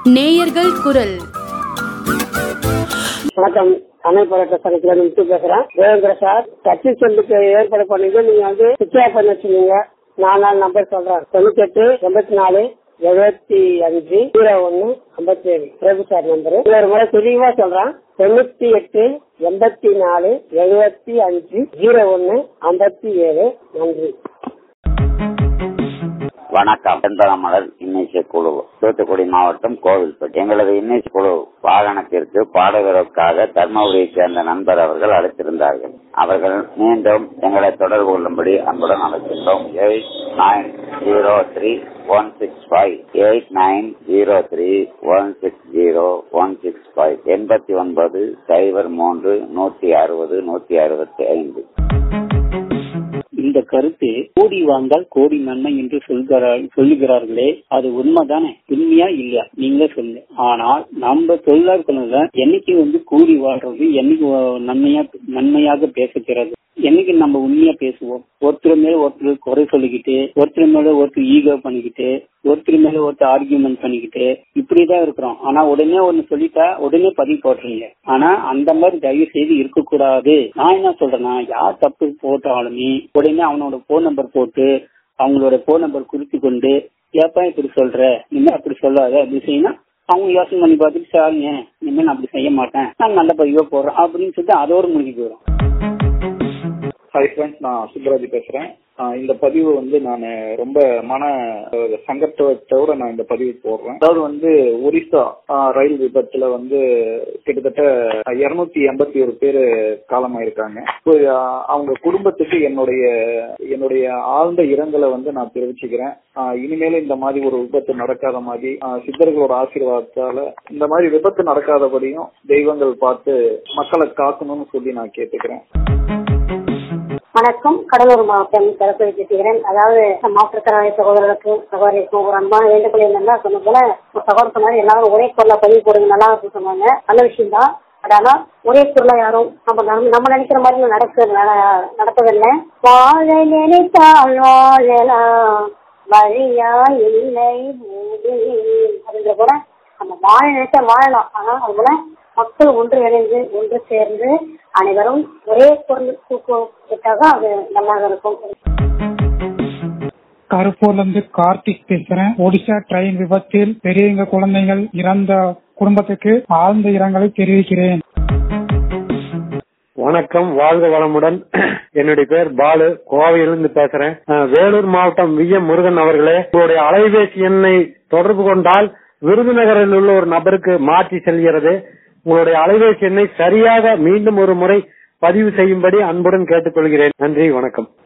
நேயர்கள் குரல் வணக்கம் தமிழ் போராட்ட சங்கத்துல இருந்து பேசுறேன் தேவேந்திர சார் கட்சி சொல்லுக்கு ஏற்பாடு பண்ணீங்க நீங்க வந்து சுவிட்ச் ஆஃப் பண்ணி வச்சுக்கீங்க நான் நாலு நம்பர் சொல்றேன் தொண்ணூத்தி எட்டு எண்பத்தி நாலு எழுபத்தி அஞ்சு ஜீரோ ஒன்னு ஐம்பத்தி ஏழு பிரபு சார் நம்பர் ஒரு முறை தெளிவா சொல்றேன் தொண்ணூத்தி எட்டு எண்பத்தி நாலு எழுபத்தி அஞ்சு ஜீரோ ஒன்னு ஐம்பத்தி ஏழு நன்றி வணக்கம் செந்தனமலர் இன்னிசை குழு தூத்துக்குடி மாவட்டம் கோவில்பட்டி எங்களது இன்னிசை குழு வாகனத்திற்கு பாடுவதற்காக தர்மபுரியை சேர்ந்த நண்பர் அவர்கள் அழைத்திருந்தார்கள் அவர்கள் மீண்டும் எங்களை தொடர்பு கொள்ளும்படி அன்புடன் அழைக்கின்றோம் eight nine zero three one six five eight nine zero three one six zero one six five எண்பத்தி ஒன்பது சைபர் மூன்று நூத்தி அறுபது நூத்தி அறுபத்தி ஐந்து இந்த கருத்து கோடி வாழ்ந்தால் கோடி நன்மை என்று சொல்கிறார் சொல்லுகிறார்களே அது உண்மைதானே உண்மையா இல்லையா நீங்க சொல்லு ஆனால் நம்ம தொழிலாளர்கள் என்னைக்கு வந்து கூடி வாழ்றது என்னைக்கு நன்மையா நன்மையாக பேசுகிறது என்னைக்கு நம்ம உண்மையா பேசுவோம் ஒருத்தர் மேல ஒருத்தர் குறை சொல்லிக்கிட்டு ஒருத்தர் மேல ஒருத்தர் ஈகோ பண்ணிக்கிட்டு ஒருத்தர் மேல ஒருத்தர் ஆர்கியூமெண்ட் பண்ணிக்கிட்டு இப்படிதான் இருக்கிறோம் ஆனா உடனே ஒண்ணு சொல்லிட்டா உடனே பதிவு போட்டுறீங்க ஆனா அந்த மாதிரி தயவு செய்து இருக்கக்கூடாது நான் என்ன சொல்றேன்னா யார் தப்பு போட்டாலுமே உடனே அவனோட போன் நம்பர் போட்டு அவங்களோட போன் நம்பர் குறித்து கொண்டு ஏப்பா இப்படி சொல்ற இனிமே அப்படி சொல்லாத அப்படி செய்யணும் அவங்க யோசனை பண்ணி பார்த்துட்டு சாருங்க இனிமே நான் அப்படி செய்ய மாட்டேன் நான் நல்ல பதிவா போடுறேன் அப்படின்னு சொல்லிட்டு அதோட முடிஞ்சு போயிடும் ஹாய் ஃப்ரெண்ட்ஸ் நான் சுப்ராஜ் பேசுறேன் ஆஹ் இந்த பதிவு வந்து நான் ரொம்ப மன அஹ், சங்கட்டத்தோட நான் இந்த பதிவு போடுறேன் அதாவது வந்து ஒரிசா ஆஹ், ரயில் விபத்துல வந்து கிட்டத்தட்ட இருநூத்தி எண்பத்தி ஒரு பேர் காலமாயிருக்காங்க So, ஆஹ், அவங்க குடும்பத்துக்கு என்னுடைய என்னுடைய ஆழ்ந்த இரங்கலை வந்து நான் தெரிவிச்சுக்கிறேன் ஆஹ், இனிமேலும் இந்த மாதிரி ஒரு விபத்து நடக்காத மாதிரி ஆஹ், சித்தர்களோட ஆசீர்வாதத்தால இந்த மாதிரி விபத்து நடக்காதபடியும் தெய்வங்கள் பார்த்து மக்களை காக்கணும்னு சொல்லி நான் கேட்டுக்கிறேன் வணக்கம் கடலூர் மாவட்டம் தரப்பதி பேசுகிறேன் அதாவது மாற்றுத்திறனாளி சகோதரர்களுக்கும் சகோதரிக்கும் ஒரு அன்பான வேண்டுகோள் என்னன்னா சொன்ன போல ஒரு சகோதரர் சொன்னாரு எல்லாரும் ஒரே பொருளை பதிவு போடுங்க நல்லா இருக்கும் சொன்னாங்க நல்ல விஷயம் தான் பட் ஆனா ஒரே பொருளா யாரும் நம்ம நம்ம- நம்ம நினைக்கிற மாதிரி நடக்க நட- நடப்பதில்லை வாழ நினைத்தால் வாழலாம் வழியா இல்லை மூடி அப்படின்ற போல நம்ம வாழ நினைச்சா வாழலாம் ஆனா அது போல மக்கள் ஒன்று இணைந்து ஒன்று சேர்ந்து அனைவரும் ஒரே பொருள் விட்டாக அது நல்லாக இருக்கும் கருப்பூர்ல இருந்து கார்த்திக் பேசுறேன் ஒடிசா ட்ரெயின் விபத்தில் பெரியவங்க குழந்தைகள் இறந்த குடும்பத்துக்கு ஆழ்ந்த இரங்கலை தெரிவிக்கிறேன் வணக்கம் வாழ்க வளமுடன் என்னுடைய பேர் பாலு கோவையிலிருந்து பேசுறேன் அஹ், வேலூர் மாவட்டம் வி எம் முருகன் அவர்களே உங்களுடைய அலைபேசி எண்ணை தொடர்பு கொண்டால் விருதுநகரில் உள்ள ஒரு நபருக்கு மாற்றி செல்கிறது உங்களுடைய அலைபேசி எண்ணை சரியாக மீண்டும் ஒரு முறை பதிவு செய்யும்படி அன்புடன் கேட்டுக்கொள்கிறேன் நன்றி வணக்கம்